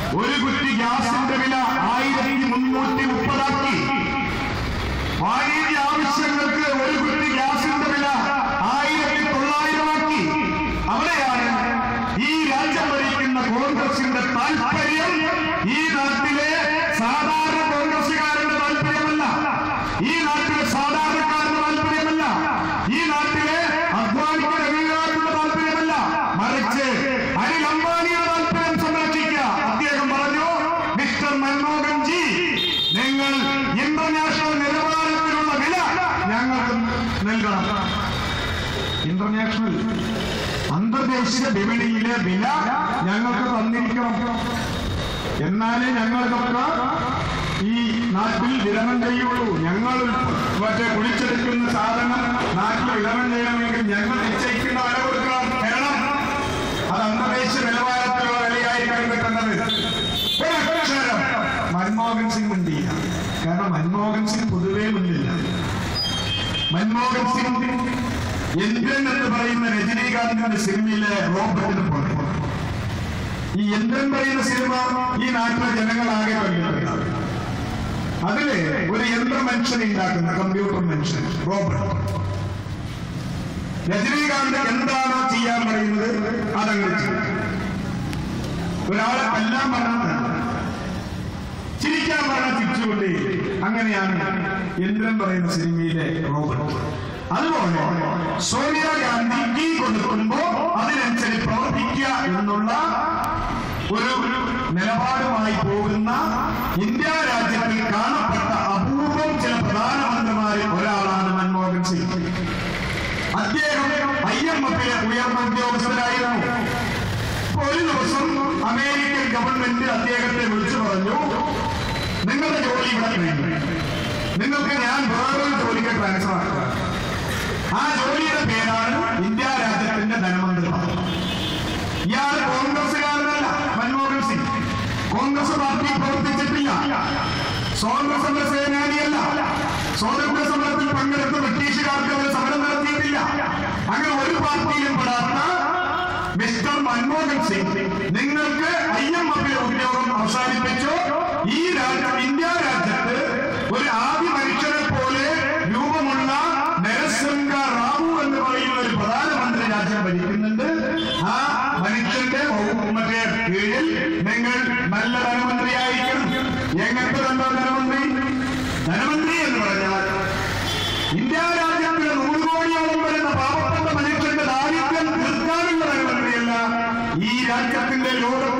ഒരു കുറ്റി ഗ്യാസിന്റെ വില ആയിരത്തി മുന്നൂറ്റി മുപ്പതാക്കി വാണിജ്യ ആവശ്യങ്ങൾക്ക് ഒരു കുറ്റി ഗ്യാസിന്റെ വില ആയിരത്തി തൊള്ളായിരമാക്കി അവിടെയാണ് ഈ രാജ്യം ഭരിക്കുന്ന കോൺഗ്രസിന്റെ താല്പര്യം ഈ നാട്ടിലെ സാധാരണ കോൺഗ്രസുകാരുടെ താല്പര്യമല്ല ഈ നാട്ടിലെ സാധാരണക്കാരുടെ താല്പര്യമല്ല ഈ നാട്ടിലെ അധ്വാനിക്കുന്ന അംഗീകാരത്തിന്റെ താല്പര്യമല്ല മറിച്ച് അനിൽ അംബാനിയുടെ താല്പര്യം സംരക്ഷിക്കുക അദ്ദേഹം പറഞ്ഞു മിസ്റ്റർ മൻമോഹൻ ജി നിങ്ങൾ ഇന്റർനാഷണൽ നിലവാരത്തിലുള്ള വില ഞങ്ങൾക്ക് നൽകണം ഇന്റർനാഷണൽ അന്തർദേശീയ വിപണിയിലെ വില ഞങ്ങൾക്ക് തന്നിരിക്കണം എന്നാലേ ഞങ്ങൾക്കൊക്കെ ഈ നാട്ടിൽ വിതരണം ചെയ്യുള്ളൂ ഞങ്ങൾ മറ്റേ കുളിച്ചെടുക്കുന്ന സാധനം നാട്ടിൽ വിതരണം ചെയ്യണമെങ്കിൽ ഞങ്ങൾ നിശ്ചയിക്കുന്ന വില കൊടുക്കണം തരണം അത് അന്തർദേശീയ നിലവാരത്തിലുള്ള വിലയായിരിക്കണം കിട്ടുന്നത് ഒരക്ഷരം മൻമോഹൻ സിംഗ് മുണ്ടില്ല കാരണം മൻമോഹൻ സിംഗ് പൊതുവേ മുന്നില്ല മൻമോഹൻ സിംഗ് യന്ത്രൻ എന്ന് പറയുന്ന രജനീകാന്തിന്റെ സിനിമയിലെ റോബർട്ടിന് പോലെ ഈ യന്ത്രൻ പറയുന്ന സിനിമ ഈ നാട്ടിലെ ജനങ്ങളാകെ കണ്ടിട്ടുണ്ട് അതില് ഒരു യന്ത്ര മനുഷ്യനെ ഉണ്ടാക്കുന്ന കമ്പ്യൂട്ടർ മനുഷ്യൻ റോബർട്ട് രജനീകാന്ത് എന്താണോ ചെയ്യാൻ പറയുന്നത് അതങ്ങനെ ചെയ്യും ഒരാളെ കൊല്ലാൻ പറഞ്ഞാൽ ചിരിക്കാൻ പറഞ്ഞ തിരിച്ചുകൊണ്ടേ അങ്ങനെയാണ് ഇന്ദ്രൻ പറയുന്ന സിനിമയിലെ റോബർട്ട് അതുപോലെ സോണിയാഗാന്ധി കീ കൊടുക്കുമ്പോ അതിനനുസരിച്ച് പ്രവർത്തിക്കുക എന്നുള്ള ഒരു നിലപാടുമായി പോകുന്ന ഇന്ത്യ രാജ്യത്തിൽ കാണപ്പെട്ട അപൂർവം ചില പ്രധാനമന്ത്രിമാരിൽ ഒരാളാണ് മൻമോഹൻ സിംഗ് അദ്ദേഹം ഐ എം എഫിലെ ഉയർന്ന ഉദ്യോഗസ്ഥരായിരുന്നു അപ്പൊ ഒരു ദിവസം അമേരിക്കൻ ഗവൺമെന്റ് അദ്ദേഹത്തെ വിളിച്ചു പറഞ്ഞു നിങ്ങളുടെ ജോലി ഇവിടെ കഴിഞ്ഞു നിങ്ങൾക്ക് ഞാൻ വേറൊരു ജോലിക്ക് ട്രാൻസ്ഫർ ആക്കുക ആ ജോലിയുടെ പേരാണ് ഇന്ത്യ രാജ്യത്തിന്റെ ധനമന്ത്രി ഇയാൾ കോൺഗ്രസ്സുകാരനല്ല മൻമോഹൻ സിംഗ് കോൺഗ്രസ് പാർട്ടി പ്രവർത്തിച്ചിട്ടില്ല സ്വാതന്ത്ര്യ സമര സേനാനിയല്ല സ്വാതന്ത്ര്യ സമരത്തിൽ പങ്കെടുത്ത് ബ്രിട്ടീഷുകാർക്ക് അവർ സമരം നടത്തിയിട്ടില്ല അങ്ങനെ ഒരു പാർട്ടിയിലും പെടാത്ത മിസ്റ്റർ മൻമോഹൻ സിംഗ് നിങ്ങൾക്ക് ഐ എം എഫിലെ ഉദ്യോഗം അവസാനിപ്പിച്ചു ഈ രാജ്യം ഇന്ത്യ രാജ്യത്ത് ഒരു ആദ്യ മനുഷ്യനെ പോലെ രൂപമുള്ള നരസിംഹ റാവു എന്ന് പറയുന്ന ഒരു പ്രധാനമന്ത്രി രാജ്യം ഭരിക്കുന്നുണ്ട് ആ മനുഷ്യന്റെ വകുപ്പ് മറ്റേ കീഴിൽ നിങ്ങൾ നല്ല ധനമന്ത്രിയായിരിക്കും എങ്ങനത്തെ കണ്ടോ ധനമന്ത്രി ധനമന്ത്രി എന്ന് പറഞ്ഞാൽ ഇന്ത്യ രാജ്യത്തിലെ നൂറ് കോടിയോളം വരുന്ന പാവപ്പെട്ട മനുഷ്യന്റെ ദാരിദ്ര്യം തീർക്കാനുള്ള ധനമന്ത്രിയല്ല ഈ രാജ്യത്തിന്റെ ലോകത്തെ